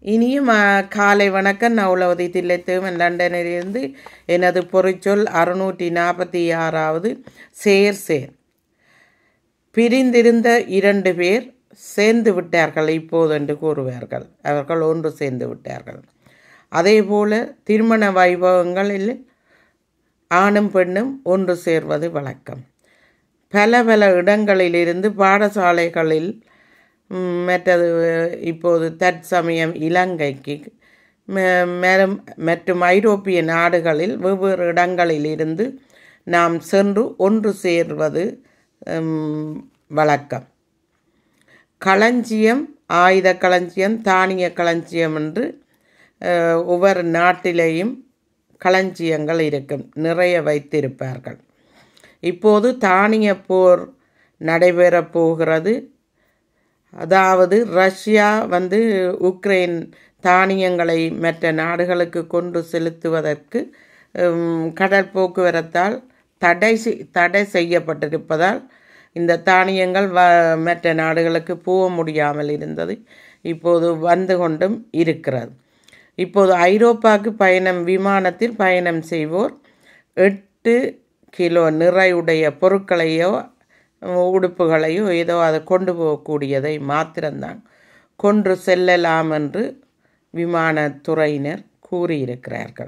இனியும் ஆ, காலை வணக்கம் நவுலவதி தில்லைத்தேவன் லண்டனிலிருந்து எனது பொறிச்சொல் அறுநூற்றி நாற்பத்தி ஆறாவது சேர் சேர் பிரிந்திருந்த இரண்டு பேர் சேர்ந்து விட்டார்கள் இப்போது என்று கூறுவார்கள் அவர்கள் ஒன்று சேர்ந்து விட்டார்கள் அதேபோல திருமண வைபவங்களில் ஆணும் பெண்ணும் ஒன்று சேர்வது வழக்கம் பல பல இடங்களிலிருந்து பாடசாலைகளில் ம், மற்றது இப்போது தற்சமயம் இலங்கைக்கு ம- மேலும் மற்றும் ஐரோப்பிய நாடுகளில் வெவ்வேறு இடங்களில் இருந்து நாம் சென்று ஒன்று சேர்வது ம், வழக்கம் களஞ்சியம் ஆயுத களஞ்சியம் தானிய களஞ்சியம் என்று அஹ், ஒவ்வொரு நாட்டிலேயும் களஞ்சியங்கள் இருக்கும் நிறைய வைத்திருப்பார்கள் இப்போது தானிய போர் நடைபெறப் போகிறது அதாவது ரஷ்யா வந்து உக்ரைன் தானியங்களை மற்ற நாடுகளுக்கு கொண்டு செலுத்துவதற்கு உம், கடல் போக்குவரத்தால் தடை செய்- தடை செய்யப்பட்டிருப்பதால் இந்த தானியங்கள் வ மற்ற நாடுகளுக்கு போக முடியாமல் இருந்தது இப்போது வந்து கொண்டும் இருக்கிறது இப்போது ஐரோப்பாவுக்கு பயணம் விமானத்தில் பயணம் செய்வோர் எட்டு கிலோ நிறையுடைய பொருட்களையோ உடுப்புகளையோ ஏதோ அதை கொண்டு போகக்கூடியதை மாத்திரம்தான் கொண்டு செல்லலாம் என்று விமானத்துறையினர் கூறியிருக்கிறார்கள்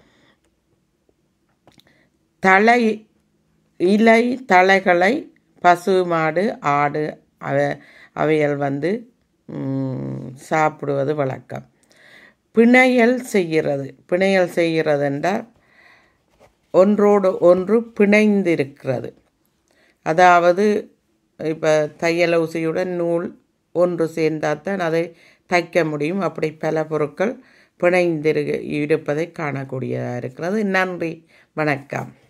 தலை இலை தழைகளை பசு மாடு ஆடு அவ அவைகள் வந்து ம், சாப்பிடுவது வழக்கம் பிணையல் செய்கிறது பிணையல் செய்கிறது என்றால் ஒன்றோடு ஒன்று பிணைந்திருக்கிறது அதாவது இப்போ தையல் ஊசியுடன் நூல் ஒன்று சேர்ந்தால்தான் அதை தைக்க முடியும் அப்படி பல பொருட்கள் பிணைந்திரு இருப்பதை காணக்கூடியதாக இருக்கிறது நன்றி வணக்கம்